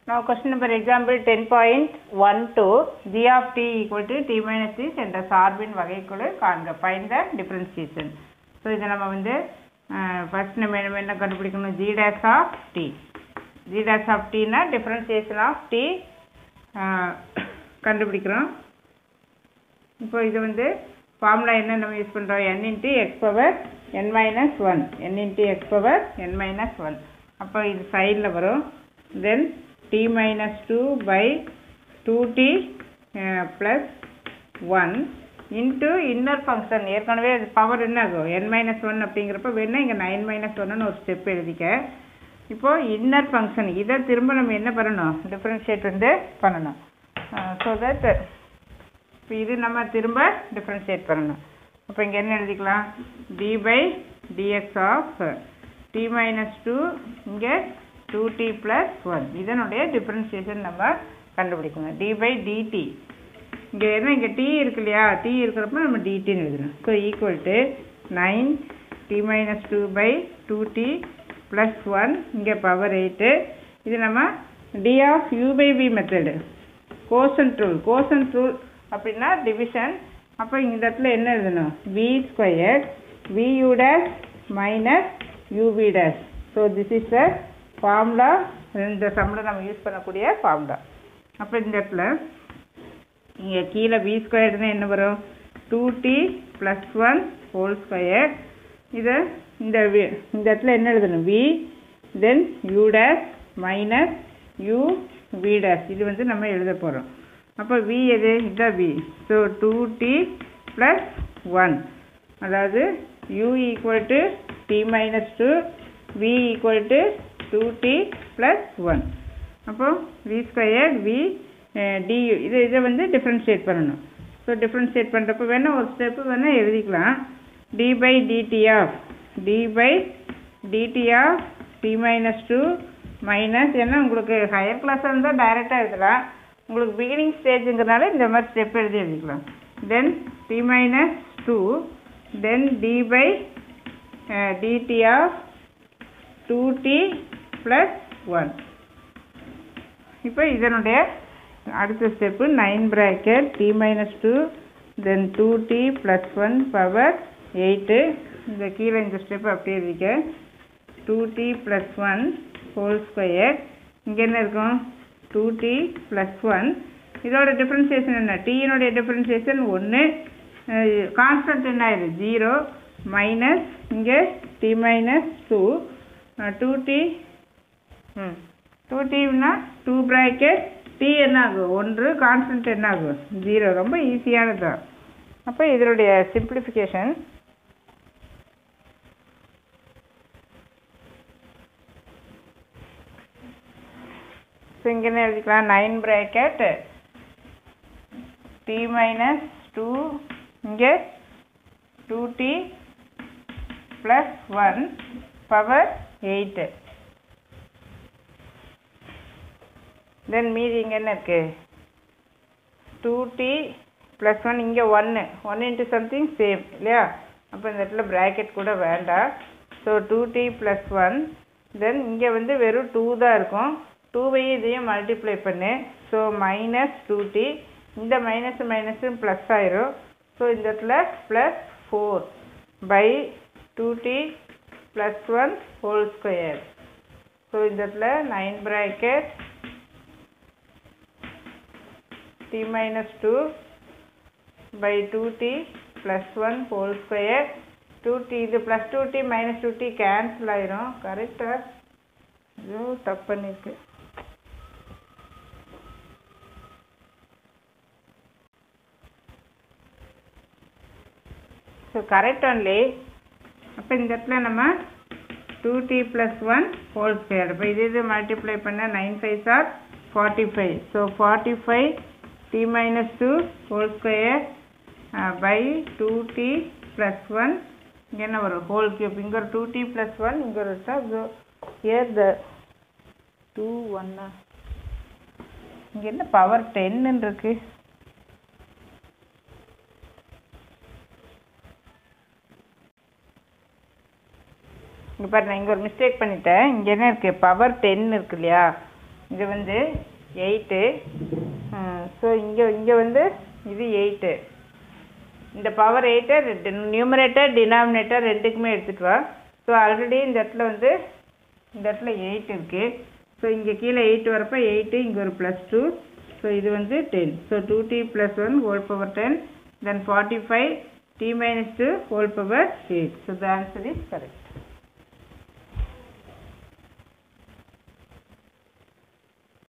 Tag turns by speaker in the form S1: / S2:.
S1: Now question number example 10.12 g of t equal to t minus t என்ற சார்பின் வகைக்குழு காண்க find the differentiation so இதை நம்ம வந்து ஃபர்ஸ்ட் நம்ம என்ன என்ன கண்டுபிடிக்கணும் g dash of t g dash of t னா differentiation of t கண்டுபிடிக்கிறோம் இப்போ இது வந்து ஃபார்முலா என்ன நம்ம யூஸ் பண்ணுறோம் n into x power n minus one n into x power n minus one அப்போ இது சைடில் வரும் then t minus two by two t plus one into inner function ஏற்கனவே அது பவர் என்ன ஆகும் என் மைனஸ் ஒன் அப்படிங்கிறப்ப வேணா இங்கே நைன் மைனஸ் ஒன்னு ஒரு ஸ்டெப் எழுதிக்க இப்போது இன்னர் ஃபங்க்ஷன் இதை திரும்ப நம்ம என்ன பண்ணணும் டிஃப்ரென்ஷியேட் வந்து பண்ணணும் ஸோ தட் இப்போ இது நம்ம திரும்ப டிஃப்ரென்ஷியேட் பண்ணணும் அப்போ இங்கே என்ன எழுதிக்கலாம் d by dx of t minus two இங்கே டூ டி ப்ளஸ் ஒன் இதனுடைய டிஃப்ரென்ஷியேஷன் நம்ம கண்டுபிடிக்கணும் டி பை டிடி இங்கே என்ன இங்கே டி இருக்கு இல்லையா டி இருக்கிறப்ப நம்ம டிடின்னு எழுதணும் so equal to nine t minus two by two t plus one இங்கே பவர் எயிட்டு இது நம்ம d of u by v method quotient rule quotient rule அப்படின்னா டிவிஷன் அப்போ இந்த இடத்துல என்ன எழுதணும் v square v u dash minus uv dash so this is the formula இந்த சம்மில் நம்ம யூஸ் பண்ணக்கூடிய ஃபார்முலா அப்போ இந்த இடத்துல இங்கே கீழே வி ஸ்கொயர்னா என்ன வரும் two t plus one whole square இதை இந்த வி இந்த இடத்துல என்ன எழுதணும் v then u dash minus u v dash இது வந்து நம்ம எழுத போகிறோம் அப்போ வி எது இதுதான் v so two t plus one அதாவது u equal to t minus two v equal to two t plus one அப்போ வி ஸ்கொயர் வி டியூ இது இதை வந்து டிஃப்ரென்ஷியேட் பண்ணணும் ஸோ டிஃப்ரென்ஷியேட் பண்ணுறப்ப வேணால் ஒரு ஸ்டெப்பு வேணால் எழுதிக்கலாம் d by dt of t by dt of t minus two minus ஏன்னா உங்களுக்கு ஹையர் கிளாஸாக இருந்தால் டைரெக்டாக எழுதலாம் உங்களுக்கு பிகினிங் ஸ்டேஜுங்கிறனால இந்த மாதிரி ஸ்டெப் எழுதி எழுதிக்கலாம் then t minus two then d by dt of two t plus one இப்போ இதனுடைய அடுத்த step nine bracket t minus two then two t plus one power eight இந்த கீழே இந்த ஸ்டெப் அப்படியே எழுதிக்க two t plus one whole square இங்கே என்ன இருக்கும் டூ டி ப்ளஸ் ஒன் இதோட டிஃப்ரென்சியேஷன் என்ன டீயினுடைய டிஃப்ரென்சியேஷன் ஒன்று கான்ஸ்டன்ட் என்ன ஆயிடுது ஜீரோ மைனஸ் இங்கே t minus two two t ம் டூ டினா டூ ப்ராக்கெட் டி என்ன ஆகும் ஒன்று கான்ஸ்டன்ட் என்ன ஆகும் ஜீரோ ரொம்ப ஈஸியானது தான் அப்போ இதனுடைய சிம்பிளிஃபிகேஷன் ஸோ இங்கே என்ன எழுதிக்கலாம் nine bracket t minus two இங்கே two t plus one power eight then மீதி இங்கே என்ன இருக்குது டூ டி ப்ளஸ் ஒன் இங்கே ஒன்று ஒன் இன்ட்டு சம்திங் சேம் இல்லையா அப்போ இந்த இடத்துல ப்ராக்கெட் கூட வேண்டாம் so two t plus one then இங்கே வந்து வெறும் டூ தான் இருக்கும் டூவையும் இதையும் மல்டிப்ளை பண்ணு ஸோ மைனஸ் டூ டி இந்த மைனஸ் மைனஸும் ப்ளஸ் ஆயிரும் ஸோ இந்த இடத்துல plus four by two t plus one whole square so இந்த இடத்துல nine bracket t minus 2 by 2t plus 1 whole square 2t இது plus 2t minus 2t cancel ஆயிரும் கரெக்டா ஐயோ தப்பு பண்ணிருக்கு ஸோ கரெக்ட் ஒன்லி அப்போ இந்த இடத்துல நம்ம two t plus one whole square இப்போ இது இது மல்டிப்ளை பண்ணால் nine five sir forty five so forty five t minus 2 whole square uh, by 2t plus 1 இங்கே என்ன வரும் ஹோல் கியூப் இங்கே ஒரு டூ டி ப்ளஸ் ஒன் இங்கே ஒரு ஸோ ஹியர் த டூ ஒன்னா இங்கே என்ன பவர் டென்னு இருக்கு இங்கே பாரு நான் இங்கே ஒரு மிஸ்டேக் பண்ணிட்டேன் இங்கே என்ன இருக்குது பவர் டென் இருக்கு இல்லையா இது வந்து எயிட்டு ஸோ இங்கே இங்கே வந்து இது எயிட்டு இந்த பவர் எயிட்டை நியூமரேட்டர் டினாமினேட்டர் ரெண்டுக்குமே எடுத்துகிட்டு வா ஸோ ஆல்ரெடி இந்த இடத்துல வந்து இந்த இடத்துல எயிட் இருக்குது ஸோ இங்கே கீழே எயிட் வரப்போ எயிட்டு இங்கே ஒரு ப்ளஸ் டூ ஸோ இது வந்து ten so two t plus one whole power ten then forty five t minus two whole power eight so the answer is correct